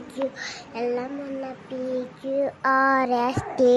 Q L M N P Q R S T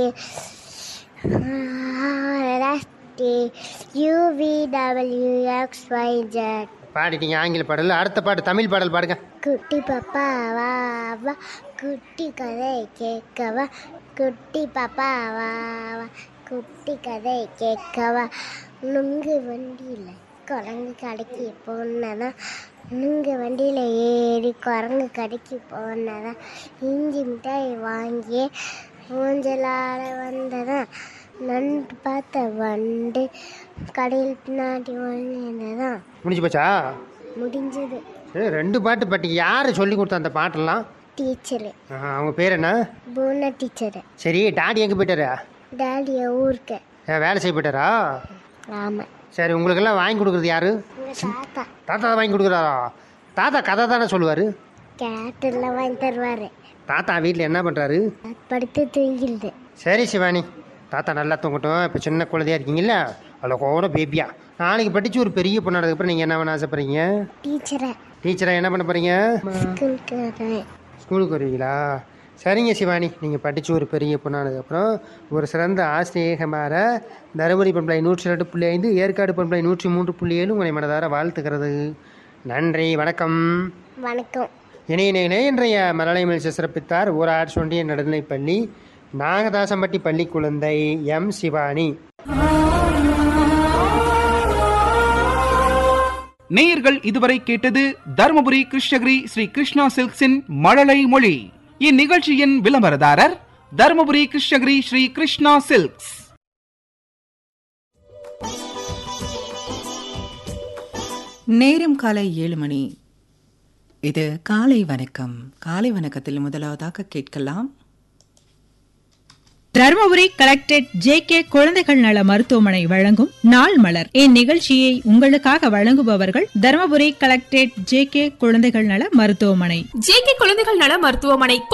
R S T U V W X Y Z பாடிட்டீங்க ஆங்கில பாடல் அடுத்த பாட்டு தமிழ் பாடல் பாடுங்க குட்டி பாப்பா வா வா குட்டி கதை கேட்கவா குட்டி பாப்பா வா வா குட்டி கதை கேட்கவா நுங்கு வண்டியில் குரங்கு கடைக்கு போனதா நுங்கு வண்டியில் ஏறி குரங்கு கடைக்கு போனதா இஞ்சி மிட்டாய் வாங்கி ஊஞ்சலாட வந்ததா நண்டு பார்த்த வண்டு கடையில் பின்னாடி ஒழிந்ததான் முடிஞ்சு போச்சா முடிஞ்சது ஏ ரெண்டு பாட்டு பாட்டீங்க யார் சொல்லி கொடுத்தா அந்த பாட்டெல்லாம் டீச்சரு ஆஹா, அவங்க பேர் என்ன பூனா டீச்சரு சரி டாடி எங்கே போயிட்டாரு டேடிய ஊருக்கு ஏன் வேலை செய்ய போயிட்டாரா ஆமாம் சரி உங்களுக்கெல்லாம் வாங்கி கொடுக்குறது யாரு எங்கள் தாத்தா தாத்தா தான் வாங்கி கொடுக்குறாரா தாத்தா கதை தானே சொல்லுவார் கேட்டெல்லாம் வாங்கி தருவார் தாத்தா வீட்டில் என்ன பண்ணுறாரு படுத்து தூங்கிடுது சரி சிவானி தாத்தா நல்லா தூங்கட்டும் இப்போ சின்ன குழந்தையா இருக்கீங்கல்ல அதில் கூட பேபியா நாளைக்கு படித்து ஒரு பெரிய பொண்ணானதுக்கப்புறம் நீங்கள் என்ன பண்ண ஆசைப்படுறீங்க டீச்சரை டீச்சராக என்ன பண்ண போகிறீங்க ஸ்கூலுக்கு வருவேன் ஸ்கூலுக்கு வருவீங்களா சரிங்க சிவானி நீங்கள் படித்து ஒரு பெரிய பொண்ணானதுக்கப்புறம் ஒரு சிறந்த ஆசிரியக மாற தருமபுரி பண்பலை நூற்றி ரெண்டு புள்ளி ஐந்து ஏற்காடு பண்பலை நூற்றி மூன்று புள்ளி ஏழு உங்களை மனதார வாழ்த்துக்கிறது நன்றி வணக்கம் வணக்கம் இணையினே இன்றைய மலலை மிழ்ச்சி சிறப்பித்தார் ஊராட்சி ஒன்றிய நடுநிலைப்பள்ளி நாகதாசம்பட்டி பள்ளி குழந்தை எம் சிவானி நேயர்கள் இதுவரை கேட்டது தருமபுரி கிருஷ்ணகிரி ஸ்ரீ கிருஷ்ணா சில்க்ஸின் மழலை மொழி இந்நிகழ்ச்சியின் விளம்பரதாரர் தருமபுரி கிருஷ்ணகிரி ஸ்ரீ கிருஷ்ணா சில்க்ஸ் நேரம் காலை ஏழு மணி இது காலை வணக்கம் காலை வணக்கத்தில் முதலாவதாக கேட்கலாம் தருமபுரி கலெக்டரேட் ஜே கே குழந்தைகள் நல மருத்துவமனை வழங்கும் நாள் மலர் இந்நிகழ்ச்சியை உங்களுக்காக வழங்குபவர்கள் தருமபுரி கலெக்டரேட் ஜே கே குழந்தைகள் நல மருத்துவமனை ஜேகே குழந்தைகள் நல மருத்துவமனை